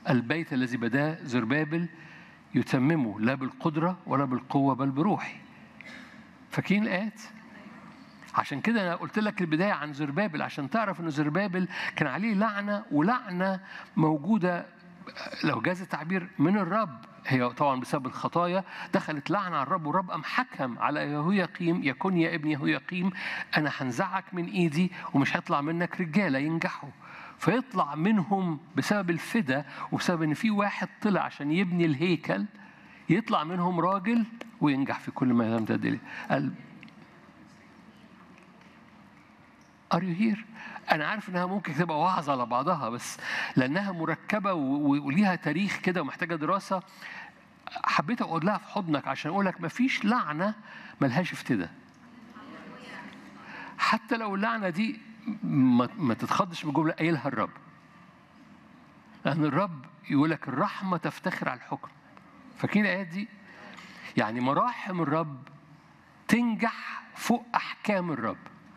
البيت الذي بداه زربابل يتممه لا بالقدرة ولا بالقوة بل بروحي فاكرين الآيات؟ عشان كده انا قلت لك البدايه عن زربابل عشان تعرف ان زربابل كان عليه لعنه ولعنه موجوده لو جاز التعبير من الرب هي طبعا بسبب الخطايا دخلت لعنه على الرب والرب قام حكم على يهوياقيم يكن يا ابن يهوياقيم انا هنزعك من ايدي ومش هيطلع منك رجاله ينجحوا فيطلع منهم بسبب الفدا وبسبب ان في واحد طلع عشان يبني الهيكل يطلع منهم راجل وينجح في كل ما يمتد اليه قال Are you here؟ أنا عارف إنها ممكن تبقى وعظة على بعضها بس لأنها مركبة و- وليها تاريخ كده ومحتاجة دراسة حبيت أقعد لها في حضنك عشان أقول لك مفيش لعنة ملهاش افتداء. حتى لو اللعنة دي ما, ما تتخضش بالجملة قايلها الرب. لأن الرب يقول لك الرحمة تفتخر على الحكم. فاكرين الآيات دي؟ يعني مراحم الرب تنجح فوق أحكام الرب.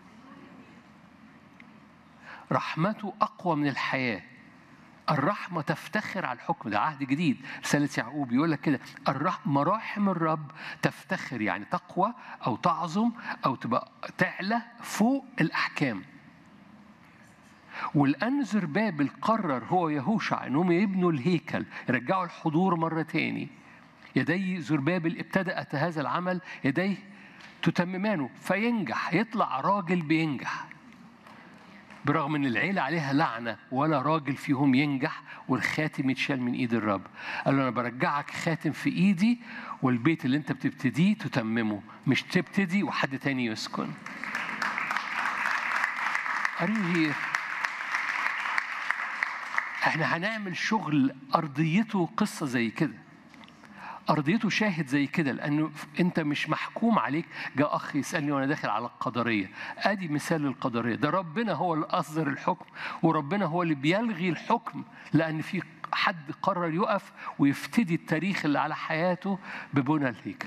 رحمته أقوى من الحياة الرحمة تفتخر على الحكم ده عهد جديد رسالة يعقوب يقول لك كده الرح... مراحم الرب تفتخر يعني تقوى أو تعظم أو تبقى تعلى فوق الأحكام والآن زربابل قرر هو يهوشع إنهم يبنوا الهيكل يرجعوا الحضور مرة تاني يدي زربابل ابتدأت هذا العمل يديه تتممانه فينجح يطلع راجل بينجح برغم ان العيله عليها لعنه ولا راجل فيهم ينجح والخاتم يتشال من ايد الرب قال له انا برجعك خاتم في ايدي والبيت اللي انت بتبتديه تتممه مش تبتدي وحد تاني يسكن Are you here؟ احنا هنعمل شغل ارضيته قصه زي كده ارضيته شاهد زي كده لانه انت مش محكوم عليك جاء اخ يسالني وانا داخل على القدريه ادي مثال للقدريه ده ربنا هو اللي اصدر الحكم وربنا هو اللي بيلغي الحكم لان في حد قرر يقف ويفتدي التاريخ اللي على حياته ببنى الهيكل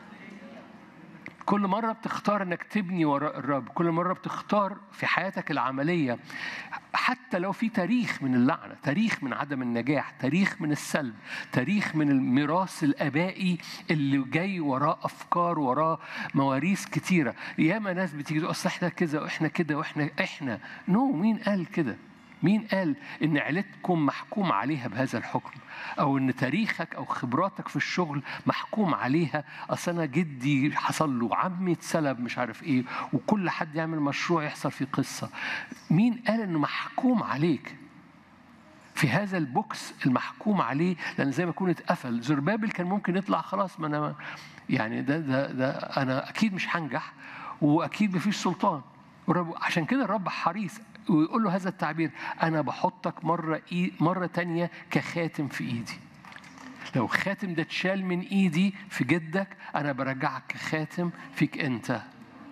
كل مرة بتختار انك تبني وراء الرب كل مرة بتختار في حياتك العملية حتى لو في تاريخ من اللعنة تاريخ من عدم النجاح تاريخ من السلب تاريخ من الميراث الآبائي اللي جاي وراه أفكار وراه مواريث كتيرة ياما ناس بتيجي تقول أصل إحنا كذا وإحنا كده وإحنا إحنا نو مين قال كده مين قال ان عيلتكم محكوم عليها بهذا الحكم او ان تاريخك او خبراتك في الشغل محكوم عليها اصل انا جدي حصل له عمي اتسلب مش عارف ايه وكل حد يعمل مشروع يحصل فيه قصه مين قال انه محكوم عليك في هذا البوكس المحكوم عليه لان زي ما يكون اتقفل زربابل كان ممكن يطلع خلاص ما انا يعني ده ده ده انا اكيد مش هنجح واكيد مفيش سلطان والرب- عشان كده الرب حريص ويقول له هذا التعبير انا بحطك مره إي مره تانية كخاتم في ايدي لو الخاتم ده اتشال من ايدي في جدك انا برجعك كخاتم فيك انت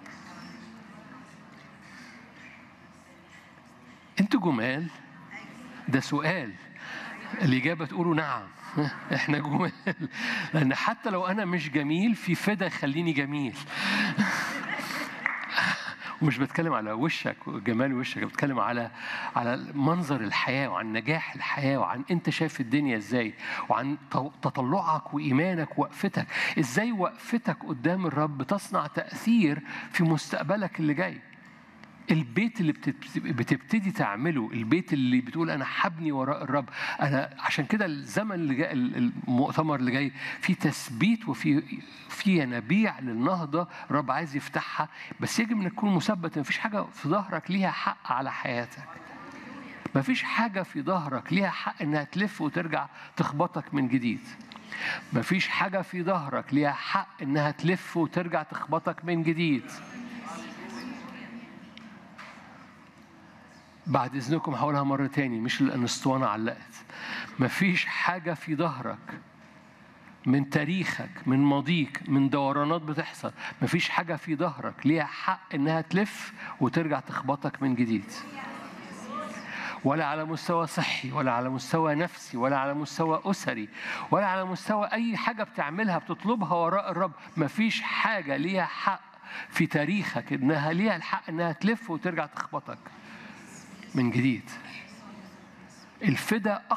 انتوا جمال ده سؤال الإجابة تقولوا نعم احنا جمال لأن حتى لو أنا مش جميل في فدا يخليني جميل ومش بتكلم على وشك وجمال وشك بتكلم على على منظر الحياه وعن نجاح الحياه وعن انت شايف الدنيا ازاي وعن تو- تطلعك وايمانك ووقفتك ازاي وقفتك قدام الرب تصنع تاثير في مستقبلك اللي جاي البيت اللي بتت- بتبتدي تعمله البيت اللي بتقول انا حبني وراء الرب انا عشان كده الزمن اللي جاي المؤتمر اللي جاي في تثبيت وفي في ينابيع للنهضه الرب عايز يفتحها بس يجب انك تكون مثبت مفيش حاجه في ظهرك ليها حق على حياتك مفيش حاجه في ظهرك ليها حق انها تلف وترجع تخبطك من جديد مفيش حاجه في ظهرك ليها حق انها تلف وترجع تخبطك من جديد بعد اذنكم هقولها مره تاني مش لان الاسطوانه علقت مفيش حاجه في ظهرك من تاريخك من ماضيك من دورانات بتحصل مفيش حاجه في ظهرك ليها حق انها تلف وترجع تخبطك من جديد ولا على مستوى صحي ولا على مستوى نفسي ولا على مستوى أسري ولا على مستوى أي حاجة بتعملها بتطلبها وراء الرب مفيش حاجة ليها حق في تاريخك إنها ليها الحق إنها تلف وترجع تخبطك من جديد الفدا